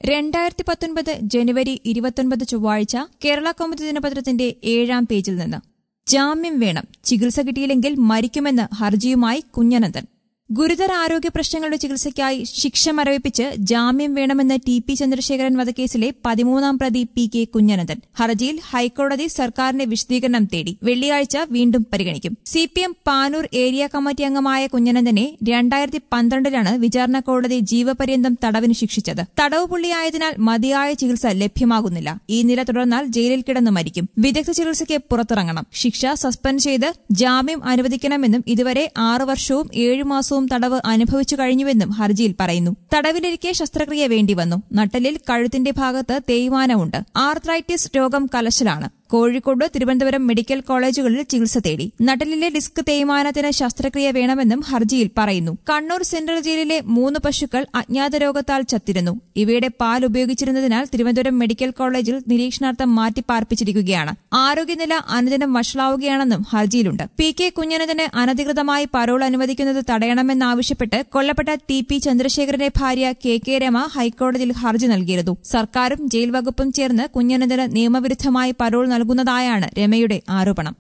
രണ്ടായിരത്തി പത്തൊൻപത് ജനുവരി ഇരുപത്തൊൻപത് ചൊവ്വാഴ്ച കേരള കൗമുദി ദിനപത്രത്തിന്റെ ഏഴാം പേജിൽ നിന്ന് ജാമ്യം വേണം ചികിത്സ കിട്ടിയില്ലെങ്കിൽ മരിക്കുമെന്ന് ഹർജിയുമായി കുഞ്ഞനന്ദൻ ഗുരുതര ആരോഗ്യ പ്രശ്നങ്ങളുടെ ചികിത്സയ്ക്കായി ശിക്ഷ മരവിപ്പിച്ച് ജാമ്യം വേണമെന്ന് ടി പി ചന്ദ്രശേഖരൻ വധക്കേസിലെ പതിമൂന്നാം പ്രതി പി കെ കുഞ്ഞനന്ദൻ ഹർജിയിൽ ഹൈക്കോടതി സർക്കാരിന്റെ വിശദീകരണം തേടി വെള്ളിയാഴ്ച വീണ്ടും പരിഗണിക്കും C P M Panoor area committee അംഗമായ കുഞ്ഞനന്ദനെ രണ്ടായിരത്തി പന്ത്രണ്ടിലാണ് വിചാരണ കോടതി ജീവപര്യന്തം തടവിന് ശിക്ഷിച്ചത് തടവ് പുള്ളിയായതിനാൽ മതിയായ ചികിത്സ ലഭ്യമാകുന്നില്ല ഈ നില തുടർന്നാൽ ജയിലിൽ കിടന്ന് മരിക്കും വിദഗ്ധ ചികിത്സയ്ക്ക് പുറത്തിറങ്ങണം ശിക്ഷ സസ്പെൻഡ് ചെയ്ത് ജാമ്യം അനുവദിക്കണമെന്നും ഇതുവരെ ആറ് വർഷവും ഏഴു മാസവും തടവ് അനുഭവിച്ചു കഴിഞ്ഞുവെന്നും ഹർജിയിൽ പറയുന്നു തടവിലിരിക്കെ ശസ്ത്രക്രിയ വേണ്ടിവന്നു നട്ടലിൽ കഴുത്തിന്റെ ഭാഗത്ത് തേയ്മാനമുണ്ട് ആർത്രൈറ്റിസ് രോഗം കലശലാണ് കോഴിക്കോട് തിരുവനന്തപുരം മെഡിക്കൽ കോളേജുകളിൽ ചികിത്സ തേടി നട്ടലിലെ ഡിസ്ക് തേയ്മാനത്തിന് ശസ്ത്രക്രിയ വേണമെന്നും ഹർജിയിൽ പറയുന്നു കണ്ണൂർ സെൻട്രൽ ജയിലിലെ മൂന്ന് പശുക്കൾ അജ്ഞാത രോഗത്താൽ ചത്തിരുന്നു ഇവയുടെ പാൽ ഉപയോഗിച്ചിരുന്നതിനാൽ തിരുവനന്തപുരം മെഡിക്കൽ കോളേജിൽ നിരീക്ഷണാർത്ഥം മാറ്റിപ്പാർപ്പിച്ചിരിക്കുകയാണ് ആരോഗ്യനില അനുദിനം വഷളാവുകയാണെന്നും ഹർജിയിലുണ്ട് പി കെ കുഞ്ഞനന്ദന് അനധികൃതമായി പരോൾ അനുവദിക്കുന്നത് തടയണമെന്നാവശ്യപ്പെട്ട് കൊല്ലപ്പെട്ട ടി പി ചന്ദ്രശേഖരന്റെ ഭാര്യ കെ കെ രമ ഹൈക്കോടതിയിൽ ഹർജി നൽകിയിരുന്നു സർക്കാരും ജയിൽ വകുപ്പും ചേർന്ന് കുഞ്ഞനന്ദന് നിയമവിരുദ്ധമായി പരോൾ നൽകുന്നതായാണ് രമയുടെ ആരോപണം